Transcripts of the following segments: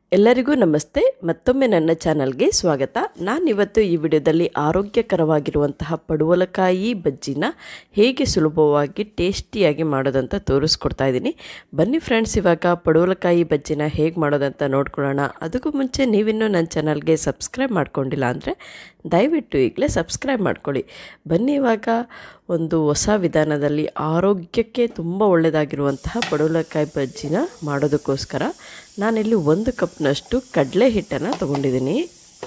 ಎಲ್ಲರಿಗೂ ನಮಸ್ತೆ ಮತ್ತೊಮ್ಮೆ ನನ್ನ ಚಾನಲ್ಗೆ ಸ್ವಾಗತ ನಾನಿವತ್ತು ಈ ವಿಡಿಯೋದಲ್ಲಿ ಆರೋಗ್ಯಕರವಾಗಿರುವಂತಹ ಪಡುವಲಕಾಯಿ ಬಜ್ಜಿನ ಹೇಗೆ ಸುಲಭವಾಗಿ ಟೇಸ್ಟಿಯಾಗಿ ಮಾಡೋದಂತ ತೋರಿಸ್ಕೊಡ್ತಾ ಇದ್ದೀನಿ ಬನ್ನಿ ಫ್ರೆಂಡ್ಸ್ ಇವಾಗ ಪಡುವಲಕಾಯಿ ಬಜ್ಜಿನ ಹೇಗೆ ಮಾಡೋದಂತ ನೋಡ್ಕೊಳ್ಳೋಣ ಅದಕ್ಕೂ ಮುಂಚೆ ನೀವಿನ್ನೂ ನನ್ನ ಚಾನಲ್ಗೆ ಸಬ್ಸ್ಕ್ರೈಬ್ ಮಾಡ್ಕೊಂಡಿಲ್ಲ ಅಂದರೆ ದಯವಿಟ್ಟು ಈಗಲೇ ಸಬ್ಸ್ಕ್ರೈಬ್ ಮಾಡ್ಕೊಳ್ಳಿ ಬನ್ನಿ ಇವಾಗ ಒಂದು ಹೊಸ ವಿಧಾನದಲ್ಲಿ ಆರೋಗ್ಯಕ್ಕೆ ತುಂಬ ಒಳ್ಳೆಯದಾಗಿರುವಂತಹ ಪಡುವಲಕಾಯಿ ಬಜ್ಜಿನ ಮಾಡೋದಕ್ಕೋಸ್ಕರ ನಾನಿಲ್ಲಿ ಒಂದು ಕಪ್ನಷ್ಟು ಕಡಲೆ ಹಿಟ್ಟನ್ನು ತೊಗೊಂಡಿದ್ದೀನಿ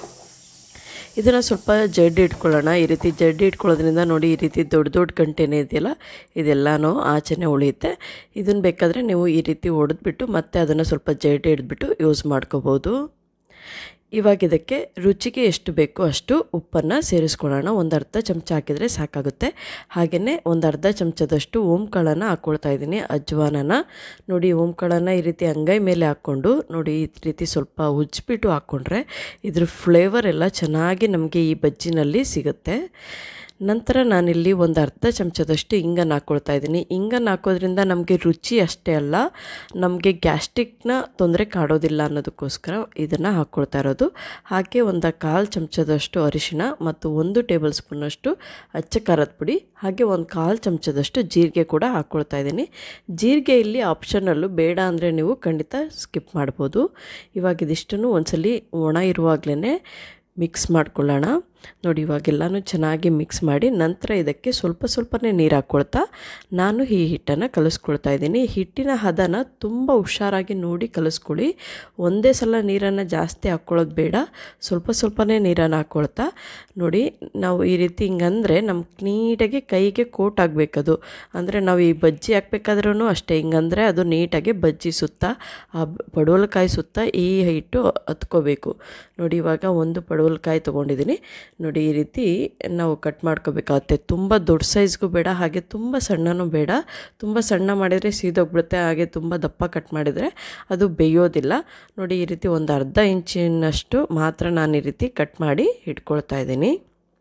ಇದನ್ನು ಸ್ವಲ್ಪ ಜಡ್ಡಿ ಇಟ್ಕೊಳ್ಳೋಣ ಈ ರೀತಿ ಜಡ್ಡಿ ಇಟ್ಕೊಳ್ಳೋದ್ರಿಂದ ನೋಡಿ ಈ ರೀತಿ ದೊಡ್ಡ ದೊಡ್ಡ ಗಂಟೆನೇ ಇದೆಯಲ್ಲ ಇದೆಲ್ಲನೂ ಆಚೆನೇ ಉಳಿಯುತ್ತೆ ಇದನ್ನು ಬೇಕಾದರೆ ನೀವು ಈ ರೀತಿ ಹೊಡೆದ್ಬಿಟ್ಟು ಮತ್ತೆ ಅದನ್ನು ಸ್ವಲ್ಪ ಜಡ್ಡಿ ಹಿಡಿದ್ಬಿಟ್ಟು ಯೂಸ್ ಮಾಡ್ಕೋಬೋದು ಇವಾಗ ಇದಕ್ಕೆ ರುಚಿಗೆ ಎಷ್ಟು ಬೇಕೋ ಅಷ್ಟು ಉಪ್ಪನ್ನು ಸೇರಿಸ್ಕೊಳ್ಳೋಣ ಒಂದು ಅರ್ಧ ಚಮಚ ಹಾಕಿದರೆ ಸಾಕಾಗುತ್ತೆ ಹಾಗೆಯೇ ಒಂದು ಅರ್ಧ ಚಮಚದಷ್ಟು ಓಂಕಾಳನ್ನು ಹಾಕ್ಕೊಳ್ತಾ ಇದ್ದೀನಿ ಅಜ್ವಾನನ ನೋಡಿ ಓಂಕಾಳನ್ನು ಈ ರೀತಿ ಅಂಗೈ ಮೇಲೆ ಹಾಕ್ಕೊಂಡು ನೋಡಿ ಈ ರೀತಿ ಸ್ವಲ್ಪ ಉಜ್ಜಿಬಿಟ್ಟು ಹಾಕ್ಕೊಂಡ್ರೆ ಇದ್ರ ಫ್ಲೇವರ್ ಎಲ್ಲ ಚೆನ್ನಾಗಿ ನಮಗೆ ಈ ಬಜ್ಜಿನಲ್ಲಿ ಸಿಗುತ್ತೆ ನಂತರ ನಾನಿಲ್ಲಿ ಒಂದು ಅರ್ಧ ಚಮಚದಷ್ಟು ಇಂಗನ್ನು ಹಾಕ್ಕೊಳ್ತಾ ಇದ್ದೀನಿ ಇಂಗನ್ನು ಹಾಕೋದ್ರಿಂದ ನಮಗೆ ರುಚಿ ಅಷ್ಟೇ ಅಲ್ಲ ನಮಗೆ ಗ್ಯಾಸ್ಟ್ರಿಕ್ನ ತೊಂದರೆ ಕಾಡೋದಿಲ್ಲ ಅನ್ನೋದಕ್ಕೋಸ್ಕರ ಇದನ್ನು ಹಾಕ್ಕೊಳ್ತಾ ಇರೋದು ಹಾಗೆ ಒಂದು ಕಾಲು ಚಮಚದಷ್ಟು ಅರಿಶಿಣ ಮತ್ತು ಒಂದು ಟೇಬಲ್ ಸ್ಪೂನಷ್ಟು ಅಚ್ಚ ಖಾರದ ಪುಡಿ ಹಾಗೆ ಒಂದು ಕಾಲು ಚಮಚದಷ್ಟು ಜೀರಿಗೆ ಕೂಡ ಹಾಕ್ಕೊಳ್ತಾ ಇದ್ದೀನಿ ಜೀರಿಗೆ ಇಲ್ಲಿ ಆಪ್ಷನಲ್ಲು ಬೇಡ ಅಂದರೆ ನೀವು ಖಂಡಿತ ಸ್ಕಿಪ್ ಮಾಡ್ಬೋದು ಇವಾಗ ಇದಿಷ್ಟನ್ನು ಒಂದ್ಸಲಿ ಒಣ ಇರುವಾಗಲೇ ಮಿಕ್ಸ್ ಮಾಡ್ಕೊಳ್ಳೋಣ ನೋಡಿ ಇವಾಗೆಲ್ಲನೂ ಚೆನ್ನಾಗಿ ಮಿಕ್ಸ್ ಮಾಡಿ ನಂತರ ಇದಕ್ಕೆ ಸ್ವಲ್ಪ ಸ್ವಲ್ಪನೇ ನೀರು ಹಾಕ್ಕೊಳ್ತಾ ನಾನು ಈ ಹಿಟ್ಟನ್ನು ಕಲಿಸ್ಕೊಳ್ತಾ ಇದ್ದೀನಿ ಹಿಟ್ಟಿನ ಹದನ ತುಂಬ ಹುಷಾರಾಗಿ ನೋಡಿ ಕಲಿಸ್ಕೊಳ್ಳಿ ಒಂದೇ ಸಲ ನೀರನ್ನು ಜಾಸ್ತಿ ಹಾಕ್ಕೊಳ್ಳೋದು ಬೇಡ ಸ್ವಲ್ಪ ಸ್ವಲ್ಪನೇ ನೀರನ್ನು ಹಾಕ್ಕೊಳ್ತಾ ನೋಡಿ ನಾವು ಈ ರೀತಿ ಹಿಂಗಂದರೆ ನಮ್ಮ ನೀಟಾಗಿ ಕೈಗೆ ಕೋಟ್ ಆಗಬೇಕದು ಅಂದರೆ ನಾವು ಈ ಬಜ್ಜಿ ಹಾಕ್ಬೇಕಾದ್ರೂ ಅಷ್ಟೇ ಹಿಂಗಂದರೆ ಅದು ನೀಟಾಗಿ ಬಜ್ಜಿ ಸುತ್ತ ಆ ಪಡವಲಕಾಯಿ ಸುತ್ತ ಈ ಹಿಟ್ಟು ಹತ್ಕೋಬೇಕು ನೋಡಿ ಇವಾಗ ಒಂದು ಪಡವಲಕಾಯಿ ತೊಗೊಂಡಿದ್ದೀನಿ ನೋಡಿ ಈ ರೀತಿ ನಾವು ಕಟ್ ಮಾಡ್ಕೋಬೇಕಾಗತ್ತೆ ತುಂಬ ದೊಡ್ಡ ಸೈಜ್ಗೂ ಬೇಡ ಹಾಗೆ ತುಂಬ ಸಣ್ಣನೂ ಬೇಡ ತುಂಬ ಸಣ್ಣ ಮಾಡಿದರೆ ಸೀದೋಗ್ಬಿಡುತ್ತೆ ಹಾಗೆ ತುಂಬ ದಪ್ಪ ಕಟ್ ಮಾಡಿದರೆ ಅದು ಬೇಯೋದಿಲ್ಲ ನೋಡಿ ಈ ರೀತಿ ಒಂದು ಅರ್ಧ ಇಂಚಿನಷ್ಟು ಮಾತ್ರ ನಾನು ಈ ರೀತಿ ಕಟ್ ಮಾಡಿ ಇಟ್ಕೊಳ್ತಾ ಇದ್ದೀನಿ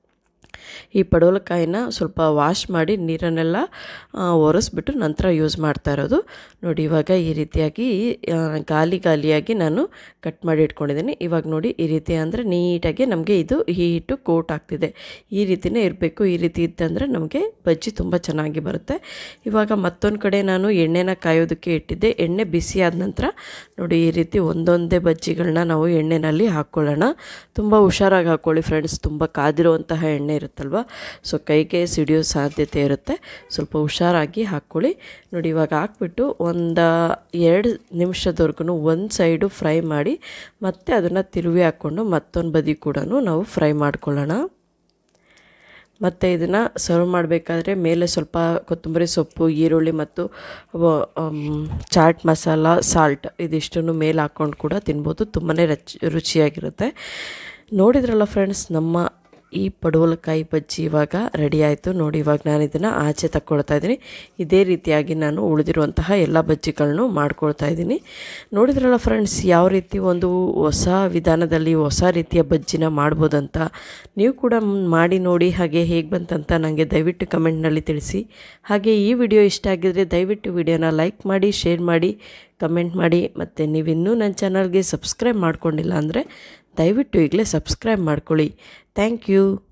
ಈ ಪಡವಲಕಾಯಿನ ಸ್ವಲ್ಪ ವಾಶ್ ಮಾಡಿ ನೀರನ್ನೆಲ್ಲ ಒರೆಸ್ಬಿಟ್ಟು ನಂತರ ಯೂಸ್ ಮಾಡ್ತಾ ಇರೋದು ನೋಡಿ ಇವಾಗ ಈ ರೀತಿಯಾಗಿ ಗಾಲಿ ಗಾಲಿಯಾಗಿ ನಾನು ಕಟ್ ಮಾಡಿ ಇಟ್ಕೊಂಡಿದ್ದೀನಿ ಇವಾಗ ನೋಡಿ ಈ ರೀತಿ ಅಂದರೆ ನೀಟಾಗಿ ನಮಗೆ ಇದು ಈ ಹಿಟ್ಟು ಕೋಟ್ ಆಗ್ತಿದೆ ಈ ರೀತಿಯೇ ಇರಬೇಕು ಈ ರೀತಿ ಇದ್ದಂದರೆ ನಮಗೆ ಬಜ್ಜಿ ತುಂಬ ಚೆನ್ನಾಗಿ ಬರುತ್ತೆ ಇವಾಗ ಮತ್ತೊಂದು ಕಡೆ ನಾನು ಎಣ್ಣೆನ ಕಾಯೋದಕ್ಕೆ ಇಟ್ಟಿದ್ದೆ ಎಣ್ಣೆ ಬಿಸಿ ಆದ ನಂತರ ನೋಡಿ ಈ ರೀತಿ ಒಂದೊಂದೇ ಬಜ್ಜಿಗಳನ್ನ ನಾವು ಎಣ್ಣೆನಲ್ಲಿ ಹಾಕ್ಕೊಳ್ಳೋಣ ತುಂಬ ಹುಷಾರಾಗಿ ಹಾಕ್ಕೊಳ್ಳಿ ಫ್ರೆಂಡ್ಸ್ ತುಂಬ ಕಾದಿರುವಂತಹ ಎಣ್ಣೆ ಇರುತ್ತಲ್ವ ಸೊ ಕೈಗೆ ಸಿಡಿಯೋ ಸಾಧ್ಯತೆ ಇರುತ್ತೆ ಸ್ವಲ್ಪ ಹುಷಾರಾಗಿ ಹಾಕ್ಕೊಳ್ಳಿ ನೋಡಿ ಇವಾಗ ಹಾಕ್ಬಿಟ್ಟು ಒಂದು ಎರಡು ನಿಮಿಷದವರೆಗೂ ಒಂದು ಸೈಡು ಫ್ರೈ ಮಾಡಿ ಮತ್ತು ಅದನ್ನು ತಿರುವಿ ಹಾಕ್ಕೊಂಡು ಮತ್ತೊಂದು ಬದಿ ಕೂಡ ನಾವು ಫ್ರೈ ಮಾಡ್ಕೊಳ್ಳೋಣ ಮತ್ತು ಇದನ್ನು ಸರ್ವ್ ಮಾಡಬೇಕಾದ್ರೆ ಮೇಲೆ ಸ್ವಲ್ಪ ಕೊತ್ತಂಬರಿ ಸೊಪ್ಪು ಈರುಳ್ಳಿ ಮತ್ತು ಚಾಟ್ ಮಸಾಲ ಸಾಲ್ಟ್ ಇದಿಷ್ಟನ್ನು ಮೇಲೆ ಹಾಕ್ಕೊಂಡು ಕೂಡ ತಿನ್ಬೋದು ತುಂಬಾ ರಚ್ ರುಚಿಯಾಗಿರುತ್ತೆ ನೋಡಿದ್ರಲ್ಲ ಫ್ರೆಂಡ್ಸ್ ನಮ್ಮ ಈ ಪಡವಲಕಾಯಿ ಬಜ್ಜಿ ಇವಾಗ ರೆಡಿ ಆಯಿತು ನೋಡಿ ಇವಾಗ ನಾನು ಇದನ್ನು ಆಚೆ ತಕ್ಕೊಳ್ತಾ ಇದ್ದೀನಿ ಇದೇ ರೀತಿಯಾಗಿ ನಾನು ಉಳಿದಿರುವಂತಹ ಎಲ್ಲ ಬಜ್ಜಿಗಳನ್ನು ಮಾಡ್ಕೊಳ್ತಾ ಇದ್ದೀನಿ ನೋಡಿದ್ರಲ್ಲ ಫ್ರೆಂಡ್ಸ್ ಯಾವ ರೀತಿ ಒಂದು ಹೊಸ ವಿಧಾನದಲ್ಲಿ ಹೊಸ ರೀತಿಯ ಬಜ್ಜಿನ ಮಾಡ್ಬೋದಂತ ನೀವು ಕೂಡ ಮಾಡಿ ನೋಡಿ ಹಾಗೆ ಹೇಗೆ ಬಂತಂತ ನನಗೆ ದಯವಿಟ್ಟು ಕಮೆಂಟ್ನಲ್ಲಿ ತಿಳಿಸಿ ಹಾಗೆ ಈ ವಿಡಿಯೋ ಇಷ್ಟ ಆಗಿದರೆ ದಯವಿಟ್ಟು ವಿಡಿಯೋನ ಲೈಕ್ ಮಾಡಿ ಶೇರ್ ಮಾಡಿ ಕಮೆಂಟ್ ಮಾಡಿ ಮತ್ತು ನೀವಿನ್ನೂ ನನ್ನ ಚಾನಲ್ಗೆ ಸಬ್ಸ್ಕ್ರೈಬ್ ಮಾಡ್ಕೊಂಡಿಲ್ಲ ಅಂದರೆ ದಯವಿಟ್ಟು ಈಗಲೇ ಸಬ್ಸ್ಕ್ರೈಬ್ ಮಾಡ್ಕೊಳ್ಳಿ ಥ್ಯಾಂಕ್ ಯು